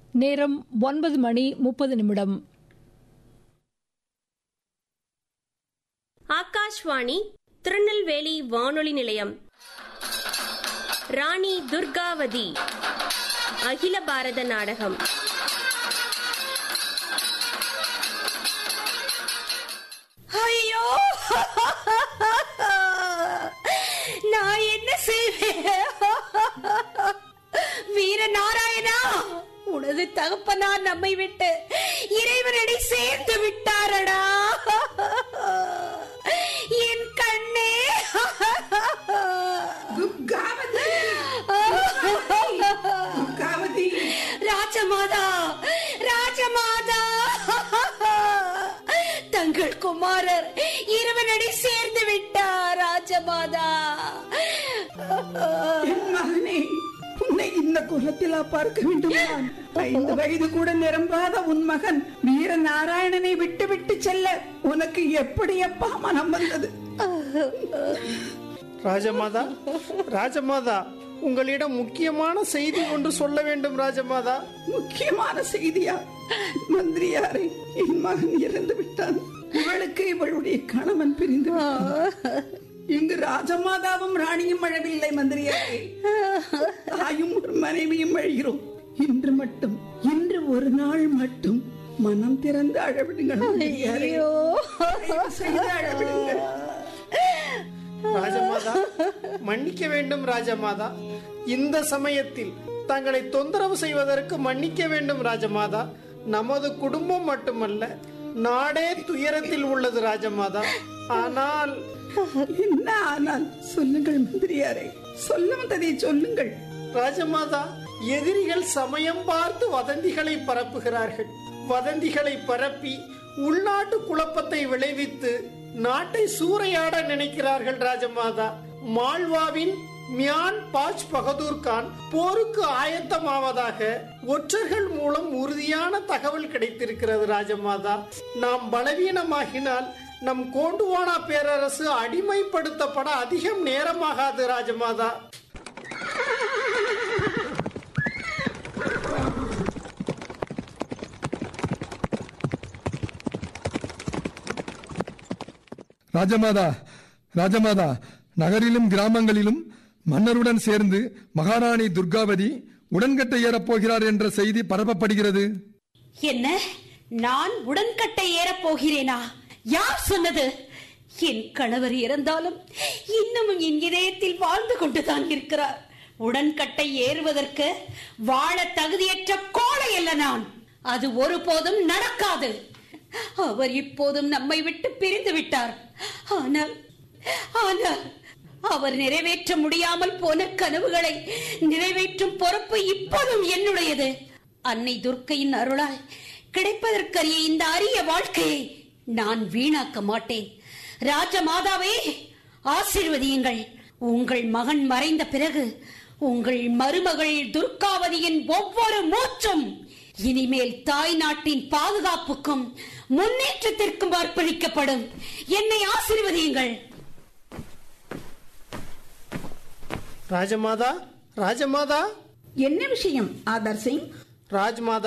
நேரம் ஒன்பது மணி முப்பது நிமிடம் ஆகாஷ்வாணி திருநெல்வேலி வானொலி நிலையம் ராணி துர்காவதி அகில பாரத நாடகம் ஐயோ நான் என்ன செய்வேன் வீர நாராயணா உனது தகப்பனார் நம்மை விட்டு இறைவனடி சேர்ந்து விட்டாரடா என் கண்ணே துர்காவதி துர்காவதி ராஜமாதா ராஜமாதா தங்கள் குமாரர் இறைவனடி சேர்ந்து விட்டார் ராஜமாதா என் மகனே உன்னை இந்த குலத்திலா பார்க்க வேண்டும் நான் ஐந்து வயது கூட நிரம்பாத உன் மகன் வீர நாராயணனை விட்டு விட்டு செல்ல உனக்கு எப்படி அப்பா மனம் வந்தது ராஜமாதா ராஜமாதா உங்களிடம் முக்கியமான செய்தி ஒன்று சொல்ல வேண்டும் ராஜமாதா முக்கியமான செய்தியா மந்திரியாரே என் மகன் இறந்து விட்டான் இவளுக்கு இவளுடைய கணவன் பிரிந்து விட்டான். இங்கு ராஜமாதாவும் ராணியும் அழவில்லை மந்திரியாரே தாயும் ஒரு மனைவியும் அழுகிறோம் இன்று மட்டும் இன்று ஒரு நாள் மட்டும் மனம் திறந்து அழவிடுங்கள் மந்திரியாரே. தயவு செய்து அழவிடுங்கள் ராஜமாதா மன்னிக்க வேண்டும் ராஜமாதா இந்த சமயத்தில் தங்களை தொந்தரவு செய்வதற்கு மன்னிக்க வேண்டும் ராஜமாதா நமது குடும்பம் மட்டுமல்ல நாடே துயரத்தில் உள்ளது ராஜமாதா ஆனால் என்ன ஆனால் சொல்லுங்கள் மந்திரியாரே சொல்ல வந்ததை சொல்லுங்கள் ராஜமாதா எதிரிகள் சமயம் பார்த்து வதந்திகளை பரப்புகிறார்கள் வதந்திகளை பரப்பி உள்நாட்டு குழப்பத்தை விளைவித்து நாட்டை சூறையாட நினைக்கிறார்கள் ராஜமாதா மால்வாவின் மியான் பாஜ் பகதூர் கான் போருக்கு ஆயத்தமாவதாக ஒற்றர்கள் மூலம் உறுதியான தகவல் கிடைத்திருக்கிறது ராஜமாதா நாம் பலவீனமாகினால் நம் கோண்டுவானா பேரரசு அடிமைப்படுத்தப்பட அதிகம் நேரமாகாது ராஜமாதா ராஜமாதா ராஜமாதா நகரிலும் கிராமங்களிலும் மன்னருடன் சேர்ந்து மகாராணி துர்காவதி உடன்கட்டை ஏறப் போகிறார் என்ற செய்தி பரப்பப்படுகிறது என்ன நான் உடன்கட்டை ஏறப் போகிறேனா யார் சொன்னது என் கணவர் இறந்தாலும் இன்னமும் என் இதயத்தில் வாழ்ந்து கொண்டுதான் இருக்கிறார் உடன்கட்டை ஏறுவதற்கு வாழ தகுதியற்ற கோழை அல்ல நான் அது ஒருபோதும் நடக்காது அவர் இப்போதும் நம்மை விட்டு பிரிந்து விட்டார் ஆனால் ஆனால் அவர் நிறைவேற்ற முடியாமல் போன கனவுகளை நிறைவேற்றும் பொறுப்பு இப்போதும் என்னுடையது அன்னை துர்க்கையின் அருளால் கிடைப்பதற்கரிய இந்த அரிய வாழ்க்கையை நான் வீணாக்க மாட்டேன் ராஜமாதாவே ஆசீர்வதியுங்கள் உங்கள் மகன் மறைந்த பிறகு உங்கள் மருமகள் துர்காவதியின் ஒவ்வொரு மூச்சும் இனிமேல் தாய் நாட்டின் பாதுகாப்புக்கும் முன்னேற்றத்திற்கும் அர்ப்பணிக்கப்படும் என்னை ஆசீர்வதியுங்கள் ராஜமாதா ராஜமாதா என்ன விஷயம் ஆதர் சிங் ராஜ்மாதா